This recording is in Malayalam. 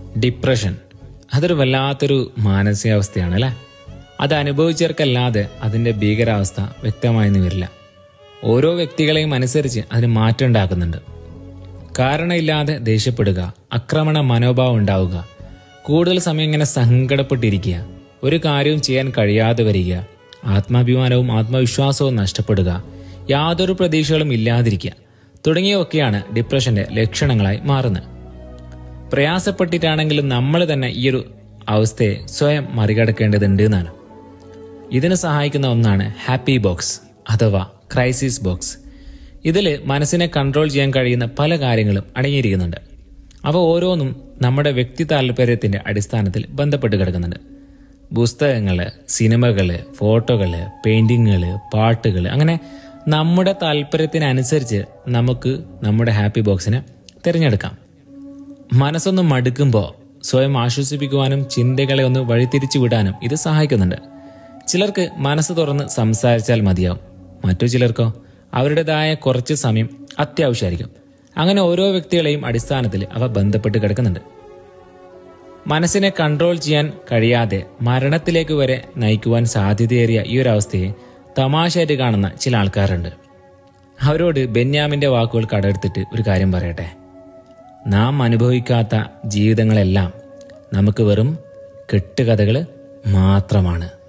ഡിപ്രഷൻ അതൊരു വല്ലാത്തൊരു മാനസികാവസ്ഥയാണ് അല്ലേ അത് അനുഭവിച്ചവർക്കല്ലാതെ അതിന്റെ ഭീകരാവസ്ഥ വ്യക്തമായെന്ന് വരില്ല ഓരോ വ്യക്തികളെയും അനുസരിച്ച് അതിന് മാറ്റം ഉണ്ടാക്കുന്നുണ്ട് കാരണമില്ലാതെ ദേഷ്യപ്പെടുക ആക്രമണ മനോഭാവം ഉണ്ടാവുക കൂടുതൽ സമയം ഇങ്ങനെ സങ്കടപ്പെട്ടിരിക്കുക ഒരു കാര്യവും ചെയ്യാൻ കഴിയാതെ വരിക ആത്മാഭിമാനവും ആത്മവിശ്വാസവും നഷ്ടപ്പെടുക യാതൊരു പ്രതീക്ഷകളും ഇല്ലാതിരിക്കുക തുടങ്ങിയവയൊക്കെയാണ് ഡിപ്രഷന്റെ ലക്ഷണങ്ങളായി മാറുന്നത് പ്രയാസപ്പെട്ടിട്ടാണെങ്കിലും നമ്മൾ തന്നെ ഈ ഒരു അവസ്ഥയെ സ്വയം മറികടക്കേണ്ടതുണ്ട് എന്നാണ് ഇതിന് സഹായിക്കുന്ന ഒന്നാണ് ഹാപ്പി ബോക്സ് അഥവാ ക്രൈസിസ് ബോക്സ് ഇതിൽ മനസ്സിനെ കൺട്രോൾ ചെയ്യാൻ കഴിയുന്ന പല കാര്യങ്ങളും അടങ്ങിയിരിക്കുന്നുണ്ട് അവ ഓരോന്നും നമ്മുടെ വ്യക്തി താല്പര്യത്തിന്റെ അടിസ്ഥാനത്തിൽ ബന്ധപ്പെട്ട് കിടക്കുന്നുണ്ട് പുസ്തകങ്ങൾ സിനിമകൾ ഫോട്ടോകൾ പെയിന്റിങ്ങുകൾ പാട്ടുകൾ അങ്ങനെ നമ്മുടെ താല്പര്യത്തിനനുസരിച്ച് നമുക്ക് നമ്മുടെ ഹാപ്പി ബോക്സിനെ തിരഞ്ഞെടുക്കാം മനസ്സൊന്ന് മടുക്കുമ്പോൾ സ്വയം ആശ്വസിപ്പിക്കുവാനും ചിന്തകളെ ഒന്ന് വഴിതിരിച്ചു വിടാനും ഇത് സഹായിക്കുന്നുണ്ട് ചിലർക്ക് മനസ്സ് തുറന്ന് സംസാരിച്ചാൽ മതിയാവും മറ്റു ചിലർക്കോ അവരുടേതായ കുറച്ച് സമയം അത്യാവശ്യമായിരിക്കും അങ്ങനെ ഓരോ വ്യക്തികളെയും അടിസ്ഥാനത്തിൽ അവ ബന്ധപ്പെട്ട് കിടക്കുന്നുണ്ട് മനസ്സിനെ കൺട്രോൾ ചെയ്യാൻ കഴിയാതെ മരണത്തിലേക്ക് വരെ നയിക്കുവാൻ സാധ്യതയേറിയ ഈ ഒരു അവസ്ഥയെ തമാശയായിട്ട് കാണുന്ന ചില ആൾക്കാരുണ്ട് അവരോട് ബെന്യാമിന്റെ വാക്കുകൾ കടമെടുത്തിട്ട് ഒരു കാര്യം പറയട്ടെ നാം അനുഭവിക്കാത്ത ജീവിതങ്ങളെല്ലാം നമുക്ക് വെറും കെട്ടുകഥകൾ മാത്രമാണ്